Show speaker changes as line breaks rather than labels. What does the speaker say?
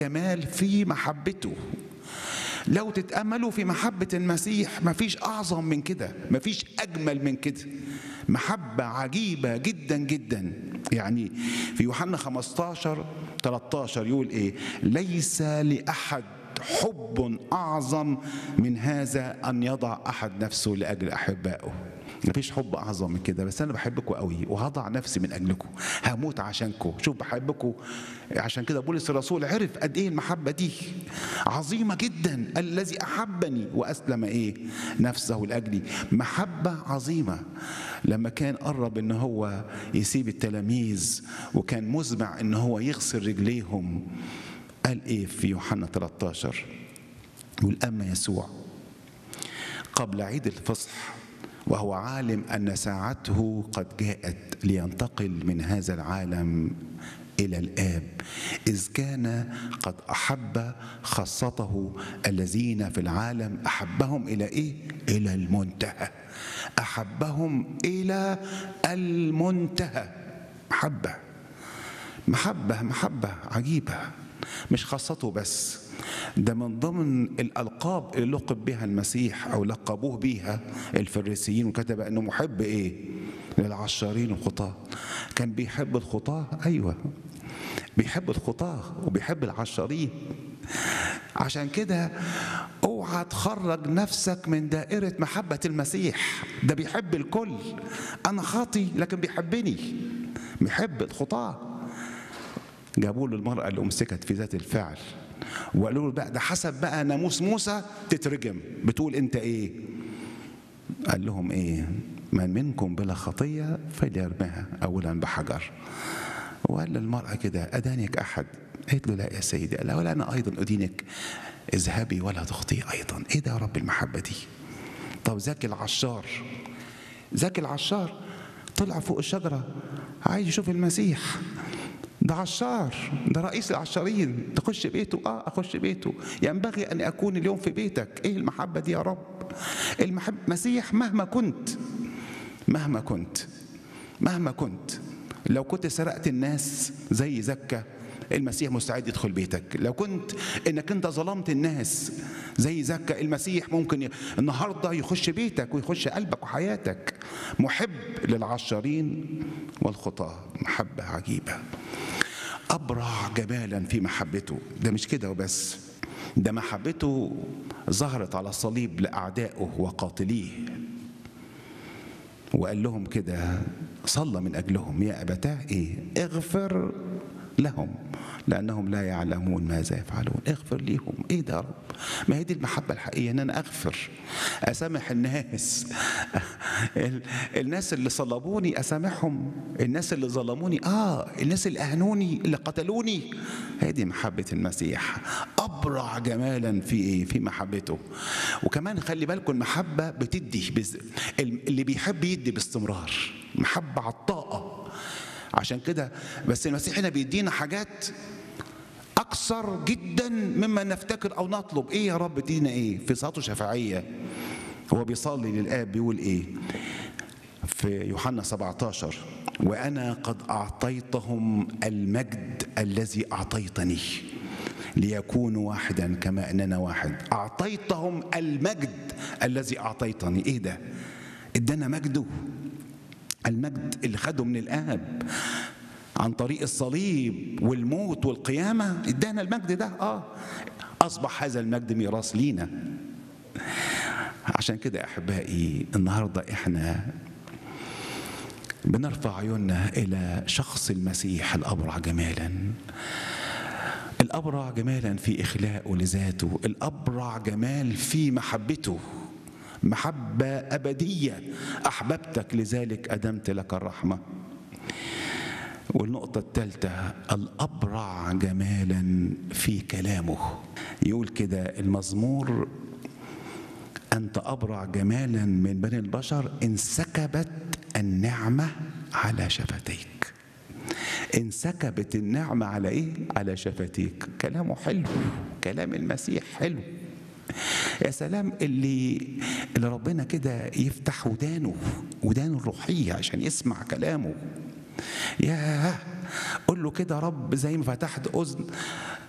جمال في محبته لو تتأملوا في محبة المسيح مفيش أعظم من كده مفيش أجمل من كده محبة عجيبة جدا جدا يعني في يوحنا 15 13 يقول إيه ليس لأحد حب أعظم من هذا أن يضع أحد نفسه لأجل أحبائه مفيش حب اعظم من كده بس انا بحبكم قوي وهضع نفسي من اجلكم هموت عشانكم شوف بحبكم عشان كده بولس الرسول عرف قد ايه المحبه دي عظيمه جدا الذي احبني واسلم ايه نفسه لاجلي محبه عظيمه لما كان قرب ان هو يسيب التلاميذ وكان مزمع ان هو يغسل رجليهم قال ايه في يوحنا 13 يقول اما يسوع قبل عيد الفصح وهو عالم ان ساعته قد جاءت لينتقل من هذا العالم الى الاب اذ كان قد احب خاصته الذين في العالم احبهم الى ايه الى المنتهى احبهم الى المنتهى محبه محبه محبه عجيبه مش خاصته بس ده من ضمن الألقاب اللي لقب بها المسيح أو لقبوه بيها الفريسيين وكتب أنه محب إيه؟ للعشارين الخطاة كان بيحب الخطاة أيوة بيحب الخطاة وبيحب العشارين عشان كده اوعى تخرج نفسك من دائرة محبة المسيح ده بيحب الكل أنا خاطي لكن بيحبني بيحب الخطاة جابوا له المرأة اللي أمسكت في ذات الفعل وقالوا له بقى ده حسب بقى ناموس موسى تترجم بتقول انت ايه قال لهم ايه من منكم بلا خطية فليرمها أولا بحجر وقال للمرأة كده أدانك أحد قالت له لا يا سيدي قال ولا أنا أيضا أدينك اذهبي ولا تخطئي أيضا إيه ده يا رب المحبة دي طب زكي العشار زكي العشار طلع فوق الشجرة عايز يشوف المسيح ده عشار ده رئيس العشارين تخش بيته اه اخش بيته ينبغي ان اكون اليوم في بيتك ايه المحبه دي يا رب المحب مسيح مهما كنت مهما كنت مهما كنت لو كنت سرقت الناس زي زكا المسيح مستعد يدخل بيتك لو كنت انك انت ظلمت الناس زي زكا المسيح ممكن النهارده يخش بيتك ويخش قلبك وحياتك محب للعشارين والخطاه محبه عجيبه أبرع جمالا في محبته ده مش كده وبس ده محبته ظهرت على الصليب لأعدائه وقاتليه وقال لهم كده صلى من أجلهم يا أبتاه إيه اغفر لهم لأنهم لا يعلمون ماذا يفعلون اغفر ليهم إيه ده يا رب ما هي دي المحبة الحقيقية إن أنا أغفر أسامح الناس الناس اللي صلبوني أسامحهم الناس اللي ظلموني آه الناس اللي أهنوني اللي قتلوني هي دي محبة المسيح أبرع جمالا في إيه في محبته وكمان خلي بالكم المحبة بتدي بز... اللي بيحب يدي باستمرار محبة عطاءة عشان كده بس المسيح هنا بيدينا حاجات اكثر جدا مما نفتكر او نطلب ايه يا رب ادينا ايه في صلاته شفاعيه هو بيصلي للاب بيقول ايه في يوحنا 17 وانا قد اعطيتهم المجد الذي اعطيتني ليكونوا واحدا كما اننا واحد اعطيتهم المجد الذي اعطيتني ايه ده ادانا مجده المجد اللي خده من الاب عن طريق الصليب والموت والقيامه ادانا المجد ده اه اصبح هذا المجد ميراث لينا عشان كده احبائي النهارده احنا بنرفع عيوننا الى شخص المسيح الابرع جمالا الابرع جمالا في اخلاقه لذاته الابرع جمال في محبته محبة أبدية أحببتك لذلك أدمت لك الرحمة والنقطة الثالثة الأبرع جمالا في كلامه يقول كده المزمور أنت أبرع جمالا من بني البشر انسكبت النعمة على شفتيك انسكبت النعمة على إيه؟ على شفتيك كلامه حلو كلام المسيح حلو يا سلام اللي اللي ربنا كده يفتح ودانه ودانه الروحية عشان يسمع كلامه يا قول له كده رب زي ما فتحت أذن